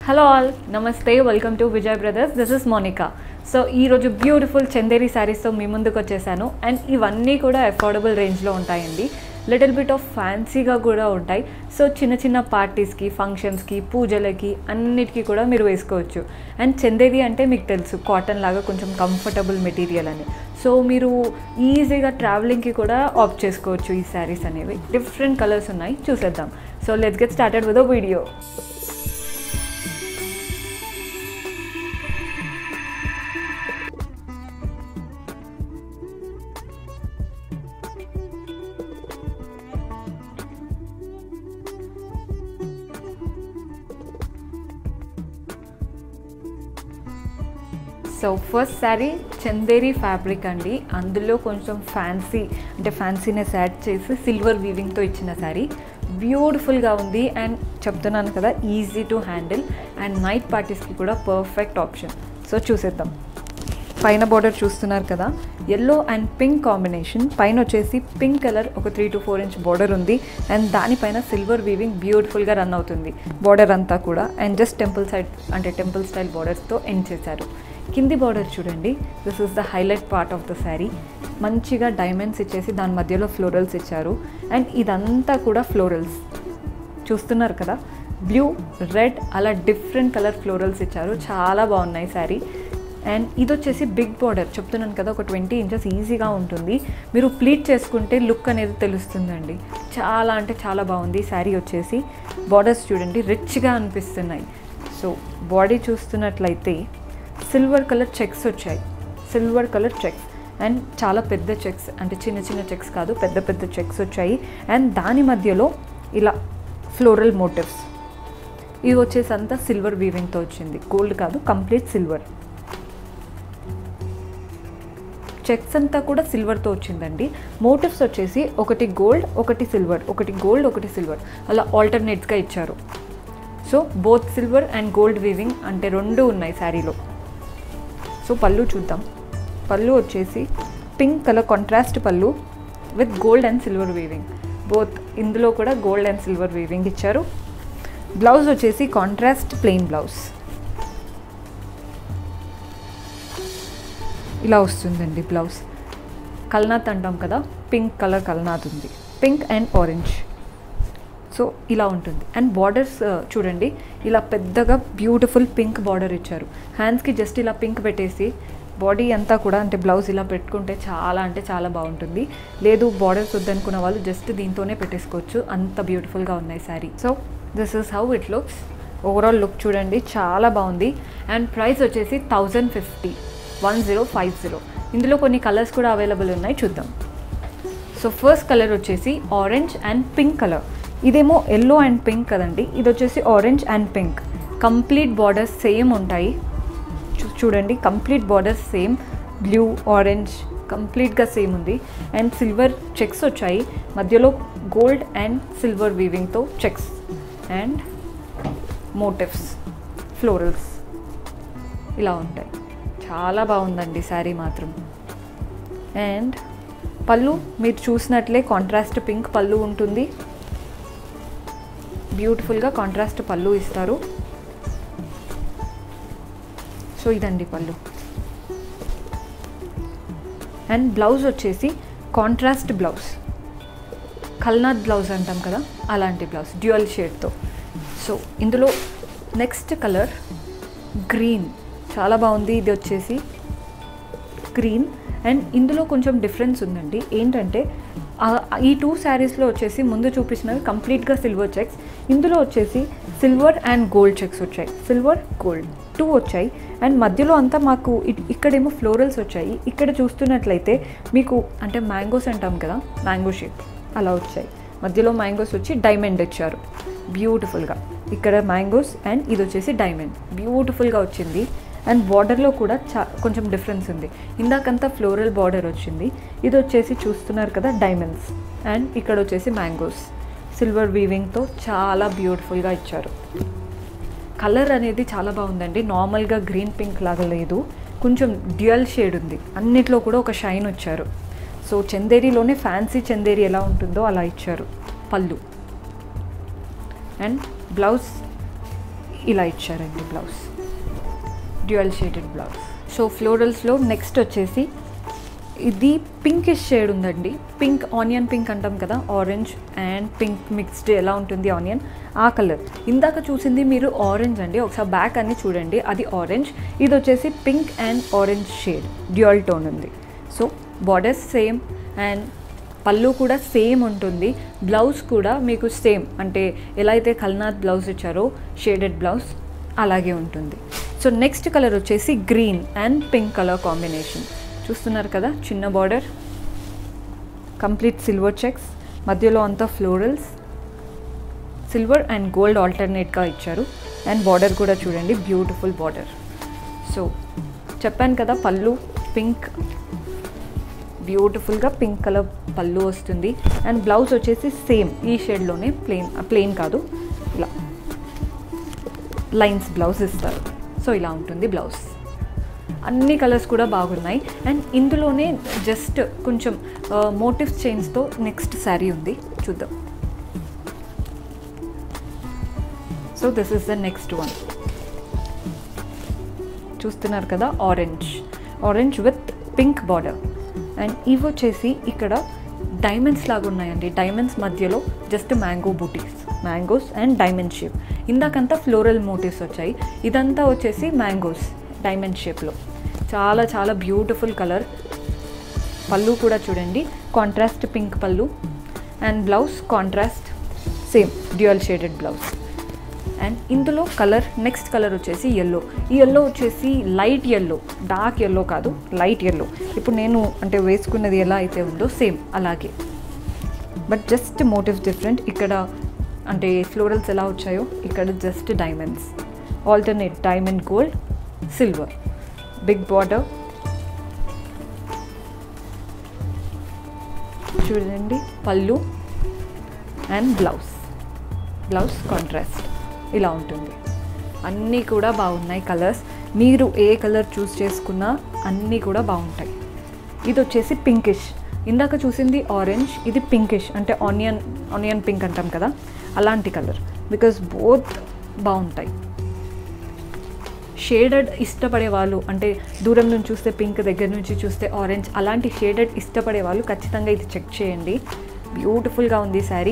hello all namaste welcome to Vijay brothers this is Monika so ఈరోజు beautiful Chanderi శారీస్తో మీ ముందుకు వచ్చేసాను అండ్ ఇవన్నీ కూడా అఫోర్డబుల్ రేంజ్లో ఉంటాయండి లిటిల్ బిట్ ఆఫ్ ఫ్యాన్సీగా కూడా ఉంటాయి సో చిన్న చిన్న పార్టీస్కి ఫంక్షన్స్కి పూజలకి అన్నిటికీ కూడా మీరు వేసుకోవచ్చు అండ్ చందేరి అంటే మీకు తెలుసు కాటన్ లాగా కొంచెం కంఫర్టబుల్ మెటీరియల్ అని సో మీరు ఈజీగా ట్రావెలింగ్కి కూడా ఆప్ట్ చేసుకోవచ్చు ఈ శారీస్ అనేవి డిఫరెంట్ కలర్స్ ఉన్నాయి చూసేద్దాం so let's get started with a video so first sari Chanderi fabric అండి అందులో కొంచెం ఫ్యాన్సీ అంటే ఫ్యాన్సీనెస్ యాడ్ చేసి సిల్వర్ వీవింగ్తో ఇచ్చిన శారీ బ్యూటిఫుల్గా ఉంది అండ్ చెప్తున్నాను కదా easy to handle and night పార్టీస్కి కూడా పర్ఫెక్ట్ ఆప్షన్ సో చూసేద్దాం పైన బార్డర్ చూస్తున్నారు కదా ఎల్లో అండ్ పింక్ కాంబినేషన్ పైన వచ్చేసి పింక్ కలర్ ఒక three to four inch border ఉంది అండ్ దానిపైన సిల్వర్ వీవింగ్ బ్యూటిఫుల్గా రన్ అవుతుంది బార్డర్ అంతా కూడా అండ్ జస్ట్ టెంపుల్ సైడ్ అంటే టెంపుల్ స్టైల్ బార్డర్స్తో ఎండ్ చేశారు కింది బార్డర్ చూడండి this is the highlight part of the sari మంచిగా డైమండ్స్ ఇచ్చేసి దాని మధ్యలో ఫ్లోరల్స్ ఇచ్చారు అండ్ ఇదంతా కూడా ఫ్లోరల్స్ చూస్తున్నారు కదా బ్లూ రెడ్ అలా డిఫరెంట్ కలర్ ఫ్లోరల్స్ ఇచ్చారు చాలా బాగున్నాయి శారీ అండ్ ఇది వచ్చేసి బిగ్ బార్డర్ చెప్తున్నాను కదా ఒక ట్వంటీ ఇంచెస్ ఈజీగా ఉంటుంది మీరు ప్లీట్ చేసుకుంటే లుక్ అనేది తెలుస్తుందండి చాలా అంటే చాలా బాగుంది శారీ వచ్చేసి బార్డర్స్ చూడండి రిచ్గా అనిపిస్తున్నాయి సో బాడీ చూస్తున్నట్లయితే సిల్వర్ కలర్ చెక్స్ వచ్చాయి సిల్వర్ కలర్ చెక్స్ అండ్ చాలా పెద్ద చెక్స్ అంటే చిన్న చిన్న చెక్స్ కాదు పెద్ద పెద్ద చెక్స్ వచ్చాయి అండ్ దాని మధ్యలో ఇలా ఫ్లోరల్ మోటివ్స్ ఇది వచ్చేసి అంతా సిల్వర్ వీవింగ్తో వచ్చింది గోల్డ్ కాదు కంప్లీట్ సిల్వర్ చెక్స్ అంతా కూడా సిల్వర్తో వచ్చిందండి మోటివ్స్ వచ్చేసి ఒకటి గోల్డ్ ఒకటి సిల్వర్ ఒకటి గోల్డ్ ఒకటి సిల్వర్ అలా ఆల్టర్నేట్స్గా ఇచ్చారు so both silver and gold weaving అంటే రెండు ఉన్నాయి శారీలో సో పళ్ళు చూద్దాం పళ్ళు వచ్చేసి pink colour contrast pallu with gold and silver weaving both ఇందులో కూడా గోల్డ్ అండ్ సిల్వర్ వీవింగ్ ఇచ్చారు బ్లౌజ్ వచ్చేసి కాంట్రాస్ట్ ప్లెయిన్ బ్లౌజ్ ఇలా వస్తుందండి బ్లౌజ్ కల్నాథ్ అంటాం కదా పింక్ కలర్ కల్నాథ్ ఉంది పింక్ అండ్ ఆరెంజ్ సో ఇలా ఉంటుంది అండ్ బార్డర్స్ చూడండి ఇలా పెద్దగా బ్యూటిఫుల్ పింక్ బార్డర్ ఇచ్చారు హ్యాండ్స్కి జస్ట్ ఇలా పింక్ పెట్టేసి బాడీ అంతా కూడా అంటే బ్లౌజ్ ఇలా పెట్టుకుంటే చాలా అంటే చాలా బాగుంటుంది లేదు బార్డర్స్ వద్దనుకున్న వాళ్ళు జస్ట్ దీంతోనే పెట్టేసుకోవచ్చు అంత బ్యూటిఫుల్గా ఉన్నాయి sari so this is how it looks overall look చూడండి చాలా బాగుంది అండ్ ప్రైస్ వచ్చేసి thousand fifty one zero five zero ఇందులో కొన్ని కలర్స్ కూడా అవైలబుల్ ఉన్నాయి చూద్దాం సో ఫస్ట్ కలర్ వచ్చేసి ఆరెంజ్ అండ్ పింక్ కలర్ ఇదేమో ఎల్లో అండ్ పింక్ కదండి ఇది వచ్చేసి orange and pink complete borders same ఉంటాయి చూడండి complete borders same blue orange కంప్లీట్గా సేమ్ ఉంది అండ్ సిల్వర్ చెక్స్ వచ్చాయి మధ్యలో గోల్డ్ అండ్ సిల్వర్ వీవింగ్తో చెక్స్ అండ్ మోటివ్స్ ఫ్లోరల్స్ ఇలా ఉంటాయి చాలా బాగుందండి శారీ మాత్రం అండ్ పళ్ళు మీరు చూసినట్లే కాంట్రాస్ట్ పింక్ పళ్ళు ఉంటుంది బ్యూటిఫుల్గా కాంట్రాస్ట్ పళ్ళు ఇస్తారు సో ఇదండి పళ్ళు అండ్ బ్లౌజ్ వచ్చేసి కాంట్రాస్ట్ బ్లౌజ్ కల్నాథ్ బ్లౌజ్ అంటాం కదా అలాంటి బ్లౌజ్ డ్యూయల్ షేడ్తో సో ఇందులో నెక్స్ట్ కలర్ గ్రీన్ చాలా బాగుంది ఇది వచ్చేసి గ్రీన్ అండ్ ఇందులో కొంచెం డిఫరెన్స్ ఉందండి ఏంటంటే ఈ టూ శారీస్లో వచ్చేసి ముందు చూపించినవి కంప్లీట్గా సిల్వర్ చెక్స్ ఇందులో వచ్చేసి సిల్వర్ అండ్ గోల్డ్ చెక్స్ వచ్చాయి సిల్వర్ గోల్డ్ టూ వచ్చాయి అండ్ మధ్యలో అంతా మాకు ఇక్కడేమో ఫ్లోరల్స్ వచ్చాయి ఇక్కడ చూస్తున్నట్లయితే మీకు అంటే మ్యాంగోస్ అంటాం కదా మ్యాంగో షేప్ అలా వచ్చాయి మధ్యలో మ్యాంగోస్ వచ్చి డైమండ్ ఇచ్చారు బ్యూటిఫుల్గా ఇక్కడ మ్యాంగోస్ అండ్ ఇది వచ్చేసి డైమండ్ బ్యూటిఫుల్గా వచ్చింది అండ్ బార్డర్లో కూడా చా కొంచెం డిఫరెన్స్ ఉంది ఇందాకంతా ఫ్లోరల్ బార్డర్ వచ్చింది ఇది వచ్చేసి చూస్తున్నారు కదా డైమండ్స్ అండ్ ఇక్కడ వచ్చేసి మ్యాంగోస్ సిల్వర్ వీవింగ్తో చాలా బ్యూటిఫుల్గా ఇచ్చారు కలర్ అనేది చాలా బాగుందండి నార్మల్గా గ్రీన్ పింక్ లాగా లేదు కొంచెం డ్యూయల్ షేడ్ ఉంది అన్నిట్లో కూడా ఒక షైన్ వచ్చారు సో చందేరిలోనే ఫ్యాన్సీ చందేరి ఎలా ఉంటుందో అలా ఇచ్చారు పళ్ళు అండ్ బ్లౌజ్ ఇలా ఇచ్చారండి blouse dual shaded blouse so ఫ్లోరల్స్లో నెక్స్ట్ వచ్చేసి ఇది పింకిష్ షేడ్ ఉందండి పింక్ ఆనియన్ పింక్ అంటాం కదా ఆరెంజ్ అండ్ పింక్ మిక్స్డ్ ఎలా ఉంటుంది ఆనియన్ ఆ కలర్ ఇందాక చూసింది మీరు ఆరెంజ్ అండి ఒకసారి బ్యాక్ అన్ని చూడండి అది ఆరెంజ్ ఇది వచ్చేసి pink and orange shade dual tone ఉంది so borders same and pallu కూడా సేమ్ ఉంటుంది బ్లౌజ్ కూడా మీకు సేమ్ అంటే ఎలా అయితే కల్నాథ్ బ్లౌజ్ ఇచ్చారో షేడెడ్ బ్లౌజ్ అలాగే ఉంటుంది సో నెక్స్ట్ కలర్ వచ్చేసి green and pink colour combination చూస్తున్నారు కదా చిన్న బార్డర్ కంప్లీట్ సిల్వర్ చెక్స్ మధ్యలో అంతా ఫ్లోరల్స్ సిల్వర్ అండ్ గోల్డ్ ఆల్టర్నేట్గా ఇచ్చారు అండ్ బార్డర్ కూడా చూడండి బ్యూటిఫుల్ బార్డర్ సో చెప్పాను కదా పళ్ళు పింక్ బ్యూటిఫుల్గా పింక్ కలర్ పళ్ళు వస్తుంది అండ్ బ్లౌజ్ వచ్చేసి సేమ్ ఈ షేడ్లోనే ప్లెయిన్ ప్లెయిన్ కాదు ఇలా లైన్స్ బ్లౌజ్ ఇస్తారు సో ఇలా ఉంటుంది బ్లౌజ్ అన్ని కలర్స్ కూడా బాగున్నాయి అండ్ ఇందులోనే జస్ట్ కొంచెం మోటివ్స్ చైన్స్తో నెక్స్ట్ శారీ ఉంది చూద్దాం so this is the next one చూస్తున్నారు కదా orange orange with pink border and ఇవి వచ్చేసి ఇక్కడ డైమండ్స్ లాగా ఉన్నాయండి డైమండ్స్ మధ్యలో just mango booties mangoes and diamond shape ఇందాకంతా ఫ్లోరల్ మోటివ్స్ వచ్చాయి ఇదంతా వచ్చేసి మ్యాంగోస్ డైమండ్ షేప్లో చాలా చాలా బ్యూటిఫుల్ కలర్ పళ్ళు కూడా చూడండి contrast pink pallu and blouse contrast same dual shaded blouse and ఇందులో కలర్ నెక్స్ట్ కలర్ వచ్చేసి ఎల్లో ఈ ఎల్లో వచ్చేసి లైట్ ఎల్లో డార్క్ ఎల్లో కాదు లైట్ ఎల్లో ఇప్పుడు నేను అంటే వేసుకున్నది ఎలా అయితే ఉందో సేమ్ అలాగే బట్ జస్ట్ మోటివ్స్ డిఫరెంట్ ఇక్కడ అంటే ఫ్లోరల్స్ ఎలా వచ్చాయో ఇక్కడ just diamonds alternate diamond gold silver big border చూడండి pallu and blouse blouse contrast ఇలా ఉంటుంది అన్నీ కూడా బాగున్నాయి కలర్స్ మీరు ఏ కలర్ చూస్ చేసుకున్నా అన్నీ కూడా బాగుంటాయి ఇది వచ్చేసి పింకిష్ ఇందాక చూసింది ఆరెంజ్ ఇది పింకిష్ అంటే ఆనియన్ ఆనియన్ పింక్ అంటాం కదా అలాంటి కలర్ బికాస్ బోత్ బాగుంటాయి షేడెడ్ ఇష్టపడే వాళ్ళు అంటే దూరం నుంచి చూస్తే పింక్ దగ్గర నుంచి చూస్తే ఆరెంజ్ అలాంటి షేడెడ్ ఇష్టపడే వాళ్ళు ఖచ్చితంగా ఇది చెక్ చేయండి బ్యూటిఫుల్గా ఉంది శారీ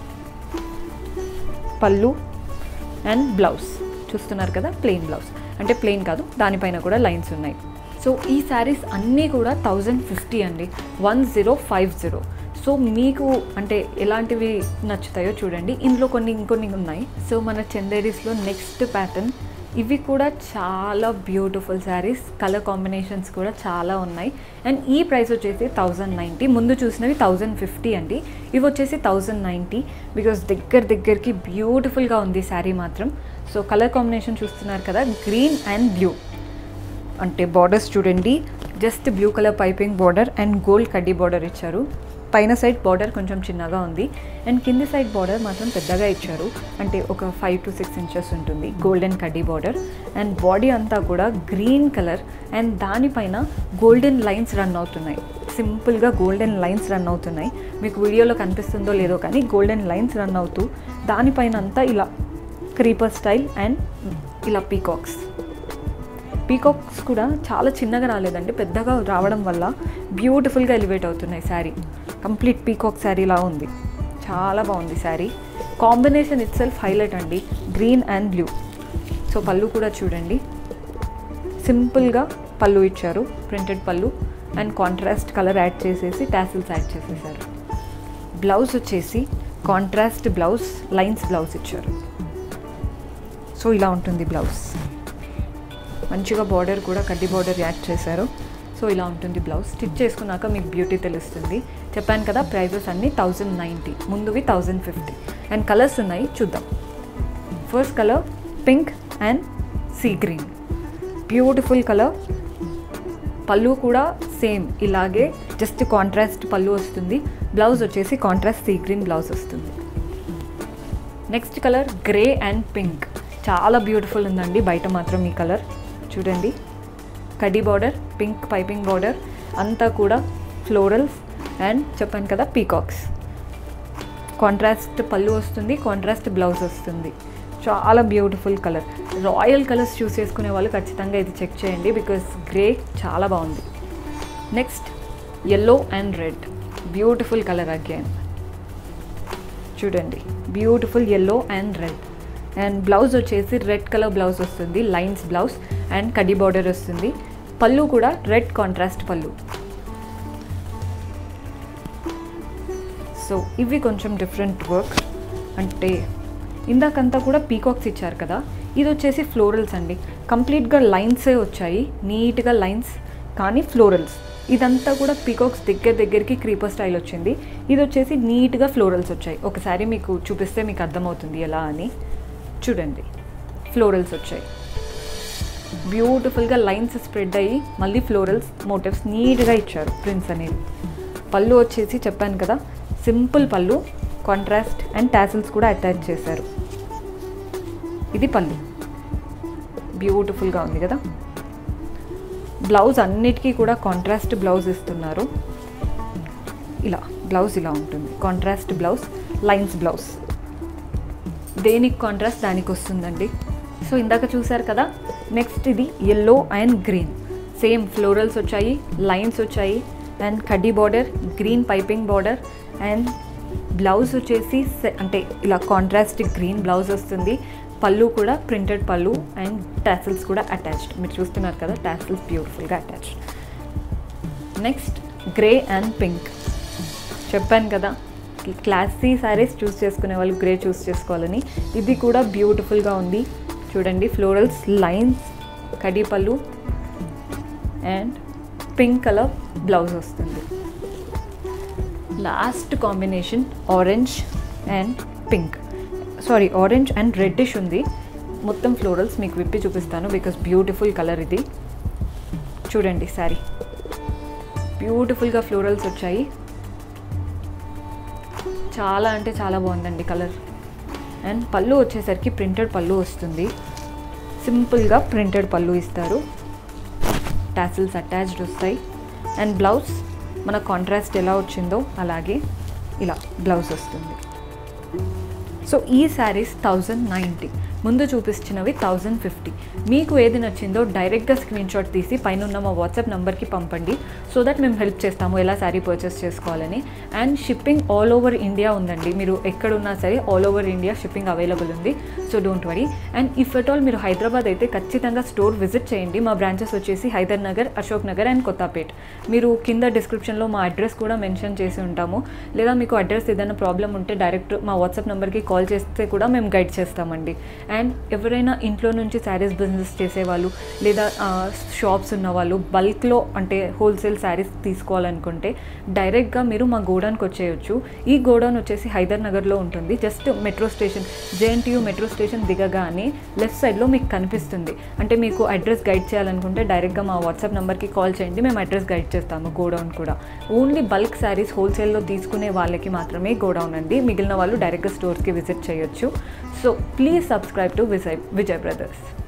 పళ్ళు అండ్ బ్లౌజ్ చూస్తున్నారు కదా ప్లెయిన్ బ్లౌజ్ అంటే ప్లెయిన్ కాదు దానిపైన కూడా లైన్స్ ఉన్నాయి సో ఈ శారీస్ అన్నీ కూడా థౌజండ్ ఫిఫ్టీ అండి one zero five zero so మీకు అంటే ఎలాంటివి నచ్చుతాయో చూడండి ఇందులో కొన్ని ఇంకొన్ని ఉన్నాయి సో మన చందేరీస్లో నెక్స్ట్ ప్యాటర్న్ ఇవి కూడా చాలా బ్యూటిఫుల్ శారీస్ కలర్ కాంబినేషన్స్ కూడా చాలా ఉన్నాయి అండ్ ఈ ప్రైస్ వచ్చేసి థౌజండ్ నైంటీ ముందు చూసినవి థౌజండ్ ఫిఫ్టీ అండి ఇవి వచ్చేసి థౌజండ్ నైంటీ బికాస్ దగ్గర దగ్గరికి బ్యూటిఫుల్గా ఉంది శారీ మాత్రం సో కలర్ కాంబినేషన్ చూస్తున్నారు కదా గ్రీన్ అండ్ బ్లూ అంటే బార్డర్స్ చూడండి just blue colour piping border and gold కడ్డీ బార్డర్ ఇచ్చారు పైన సైడ్ బార్డర్ కొంచెం చిన్నగా ఉంది అండ్ కింది సైడ్ బార్డర్ మాత్రం పెద్దగా ఇచ్చారు అంటే ఒక ఫైవ్ టు సిక్స్ ఇంచెస్ ఉంటుంది గోల్డెన్ కడ్డీ బార్డర్ అండ్ బాడీ అంతా కూడా గ్రీన్ కలర్ అండ్ దానిపైన గోల్డెన్ లైన్స్ రన్ అవుతున్నాయి సింపుల్గా గోల్డెన్ లైన్స్ రన్ అవుతున్నాయి మీకు వీడియోలో కనిపిస్తుందో లేదో కానీ గోల్డెన్ లైన్స్ రన్ అవుతూ దానిపైన అంతా ఇలా క్రీపర్ స్టైల్ అండ్ ఇలా పీకాక్స్ పీకాక్స్ కూడా చాలా చిన్నగా రాలేదండి పెద్దగా రావడం వల్ల బ్యూటిఫుల్గా ఎలివేట్ అవుతున్నాయి శారీ కంప్లీట్ పీకాక్ శారీలా ఉంది చాలా బాగుంది sari combination itself highlight అండి green and blue so pallu కూడా చూడండి సింపుల్గా పళ్ళు ఇచ్చారు printed pallu and contrast colour add చేసేసి టాసిల్స్ యాడ్ చేసేసారు బ్లౌజ్ వచ్చేసి కాంట్రాస్ట్ బ్లౌజ్ లైన్స్ బ్లౌజ్ ఇచ్చారు సో ఇలా ఉంటుంది బ్లౌజ్ మంచిగా బార్డర్ కూడా కడ్డీ బార్డర్ యాడ్ చేశారు సో ఇలా ఉంటుంది బ్లౌజ్ స్టిచ్ చేసుకున్నాక మీకు బ్యూటీ తెలుస్తుంది చెప్పాను కదా ప్రైజెస్ అన్నీ థౌజండ్ నైంటీ ముందువి థౌజండ్ ఫిఫ్టీ అండ్ కలర్స్ ఉన్నాయి చూద్దాం first colour pink and sea green beautiful colour pallu కూడా సేమ్ ఇలాగే జస్ట్ కాంట్రాస్ట్ పళ్ళు వస్తుంది బ్లౌజ్ వచ్చేసి కాంట్రాస్ట్ సీ గ్రీన్ బ్లౌజ్ వస్తుంది next colour grey and pink చాలా బ్యూటిఫుల్ ఉందండి బయట మాత్రం ఈ కలర్ చూడండి కడ్డీ బార్డర్ పింక్ పైపింగ్ బార్డర్ అంతా కూడా ఫ్లోరల్స్ అండ్ చెప్పాను కదా పీకాక్స్ కాంట్రాస్ట్ పళ్ళు వస్తుంది కాంట్రాస్ట్ బ్లౌజ్ వస్తుంది చాలా beautiful colour royal colours choose చేసుకునే వాళ్ళు ఖచ్చితంగా ఇది చెక్ చేయండి బికాస్ గ్రే చాలా బాగుంది next yellow and red beautiful colour again చూడండి beautiful yellow and red and blouse వచ్చేసి రెడ్ కలర్ బ్లౌజ్ వస్తుంది లైన్స్ బ్లౌజ్ అండ్ కడ్డీ బార్డర్ వస్తుంది పళ్ళు కూడా రెడ్ కాంట్రాస్ట్ పళ్ళు సో ఇవి కొంచెం డిఫరెంట్ వర్క్ అంటే ఇందాకంతా కూడా పీకాక్స్ ఇచ్చారు కదా ఇది వచ్చేసి ఫ్లోరల్స్ అండి కంప్లీట్గా లైన్సే వచ్చాయి నీట్గా లైన్స్ కానీ ఫ్లోరల్స్ ఇదంతా కూడా పీకాక్స్ దగ్గర దగ్గరికి క్రీపర్ స్టైల్ వచ్చింది ఇది వచ్చేసి నీట్గా ఫ్లోరల్స్ వచ్చాయి ఒకసారి మీకు చూపిస్తే మీకు అర్థమవుతుంది ఎలా అని చూడండి ఫ్లోరల్స్ వచ్చాయి బ్యూటిఫుల్గా లైన్స్ స్ప్రెడ్ అయ్యి మళ్ళీ ఫ్లోరల్స్ మోటివ్స్ నీట్గా ఇచ్చారు ప్రింట్స్ అనేది పళ్ళు వచ్చేసి చెప్పాను కదా simple pallu contrast and tassels కూడా అటాచ్ చేశారు ఇది పళ్ళు బ్యూటిఫుల్గా ఉంది కదా బ్లౌజ్ అన్నిటికీ కూడా కాంట్రాస్ట్ బ్లౌజ్ ఇస్తున్నారు ఇలా బ్లౌజ్ ఇలా ఉంటుంది కాంట్రాస్ట్ బ్లౌజ్ లైన్స్ బ్లౌజ్ దేనికి కాంట్రాస్ట్ దానికి వస్తుందండి సో ఇందాక చూసారు కదా నెక్స్ట్ ఇది yellow and green same florals వచ్చాయి లైన్స్ వచ్చాయి అండ్ కడ్డీ border green piping border and blouse వచ్చేసి సె- అంటే ఇలా కాంట్రాస్ట్ గ్రీన్ బ్లౌజ్ వస్తుంది పళ్ళు కూడా ప్రింటెడ్ పళ్ళు అండ్ టాసిల్స్ కూడా అటాచ్డ్ మీరు చూస్తున్నారు కదా టాసిల్స్ బ్యూటిఫుల్గా attached next grey and pink చెప్పాను కదా క్లాసీ శారీస్ చూస్ చేసుకునే వాళ్ళు గ్రే చూస్ చేసుకోవాలని ఇది కూడా బ్యూటిఫుల్గా ఉంది చూడండి ఫ్లోరల్స్ లైన్స్ కడి pallu and pink colour blouse వస్తుంది last combination orange and pink sorry orange and reddish ఉంది మొత్తం ఫ్లోరల్స్ మీకు విప్పి చూపిస్తాను బికాస్ బ్యూటిఫుల్ కలర్ ఇది చూడండి శారీ బ్యూటిఫుల్గా ఫ్లోరల్స్ వచ్చాయి చాలా అంటే చాలా బాగుందండి కలర్ అండ్ పళ్ళు వచ్చేసరికి ప్రింటెడ్ పళ్ళు వస్తుంది సింపుల్గా ప్రింటెడ్ పళ్ళు ఇస్తారు టాసిల్స్ అటాచ్డ్ వస్తాయి అండ్ బ్లౌజ్ మన కాంట్రాస్ట్ ఎలా వచ్చిందో అలాగే ఇలా బ్లౌజ్ వస్తుంది సో ఈ శారీస్ థౌజండ్ నైంటీ ముందు చూపించినవి థౌజండ్ ఫిఫ్టీ మీకు ఏది నచ్చిందో డైరెక్ట్గా స్క్రీన్ షాట్ తీసి పైన ఉన్న మా వాట్సాప్ నెంబర్కి పంపండి సో దట్ మేము హెల్ప్ చేస్తాము ఎలా శారీ పర్చేస్ చేసుకోవాలని and shipping all over India ఉందండి మీరు ఎక్కడున్నా సరే all over India shipping available ఉంది so don't worry and if at all మీరు హైదరాబాద్ అయితే ఖచ్చితంగా స్టోర్ విజిట్ చేయండి మా బ్రాంచెస్ వచ్చేసి హైదర్ నగర్ అశోక్ నగర్ అండ్ కొత్తపేట్ మీరు కింద డిస్క్రిప్షన్లో మా అడ్రస్ కూడా మెన్షన్ చేసి ఉంటాము లేదా మీకు అడ్రస్ ఏదైనా ప్రాబ్లం ఉంటే డైరెక్ట్ మా వాట్సాప్ నెంబర్కి కాల్ చేస్తే కూడా మేము గైడ్ చేస్తామండి అండ్ ఎవరైనా ఇంట్లో నుంచి శారీస్ బిజినెస్ చేసేవాళ్ళు లేదా షాప్స్ ఉన్న వాళ్ళు బల్క్లో అంటే హోల్సేల్ శారీస్ తీసుకోవాలనుకుంటే డైరెక్ట్గా మీరు మా గోడౌన్కి వచ్చేయచ్చు ఈ గోడౌన్ వచ్చేసి హైదర్ నగర్లో ఉంటుంది just metro station JNTU metro station దిగగానే లెఫ్ట్ సైడ్లో మీకు కనిపిస్తుంది అంటే మీకు అడ్రస్ గైడ్ చేయాలనుకుంటే డైరెక్ట్గా మా వాట్సాప్ నెంబర్కి కాల్ చేయండి మేము అడ్రస్ గైడ్ చేస్తాము గోడౌన్ కూడా ఓన్లీ బల్క్ శారీస్ హోల్సేల్లో తీసుకునే వాళ్ళకి మాత్రమే గోడౌన్ అండి మిగిలిన వాళ్ళు డైరెక్ట్గా స్టోర్స్కి విజిట్ చేయొచ్చు so please subscribe to Vijay Vijay brothers